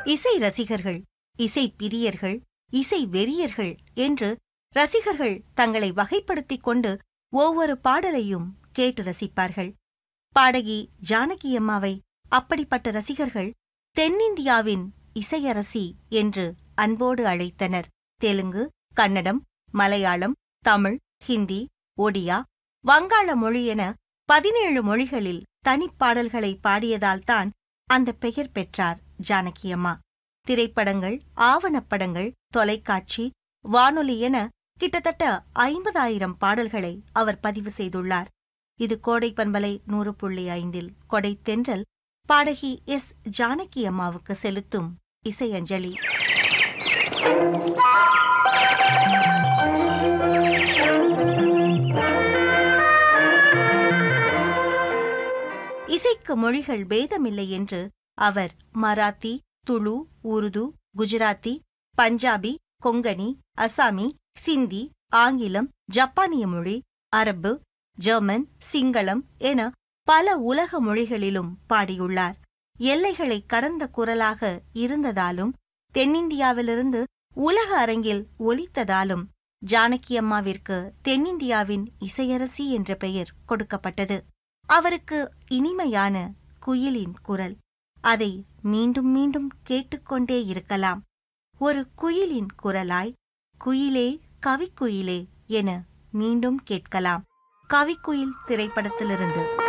இசை ரசிகர்கள் இசை பிரியர்கள் இசை வெறியர்கள் என்று ரசிகர்கள் தங்களை வகைப்படுத்திக் கொண்டு ஒவ்வொரு பாடலையும் கேட்டு ரசிப்பார்கள் பாடகி ஜானகி அம்மாவை அப்படிப்பட்ட ரசிகர்கள் தென்னிந்தியாவின் இசையரசி என்று அன்போடு அழைத்தனர் தெலுங்கு கன்னடம் மலையாளம் தமிழ் ஹிந்தி ஒடியா வங்காள மொழி என பதினேழு மொழிகளில் தனிப்பாடல்களை பாடியதால்தான் அந்த பெயர் பெற்றார் ஜானகி அம்மா திரைப்படங்கள் ஆவணப்படங்கள் தொலைக்காட்சி வானொலி என கிட்டத்தட்ட ஐம்பதாயிரம் பாடல்களை அவர் பதிவு செய்துள்ளார் இது கோடை பண்பலை நூறு புள்ளி ஐந்தில் கொடை தென்றல் பாடகி எஸ் ஜானகி அம்மாவுக்கு செலுத்தும் இசையஞ்சலி இசைக்கு மொழிகள் பேதமில்லை என்று அவர் மராத்தி துளு உருது குஜராத்தி பஞ்சாபி கொங்கணி அசாமி சிந்தி ஆங்கிலம் ஜப்பானிய மொழி அரபு ஜெர்மன் சிங்களம் என பல உலக மொழிகளிலும் பாடியுள்ளார் எல்லைகளை கடந்த குரலாக இருந்ததாலும் தென்னிந்தியாவிலிருந்து உலக அரங்கில் ஒலித்ததாலும் ஜானகி அம்மாவிற்கு தென்னிந்தியாவின் இசையரசி என்ற பெயர் கொடுக்கப்பட்டது அவருக்கு இனிமையான குயிலின் குரல் அதை மீண்டும் மீண்டும் கேட்டுக்கொண்டே இருக்கலாம் ஒரு குயிலின் குரலாய் குயிலே கவிக்குயிலே என மீண்டும் கேட்கலாம் கவிக்குயில் திரைப்படத்திலிருந்து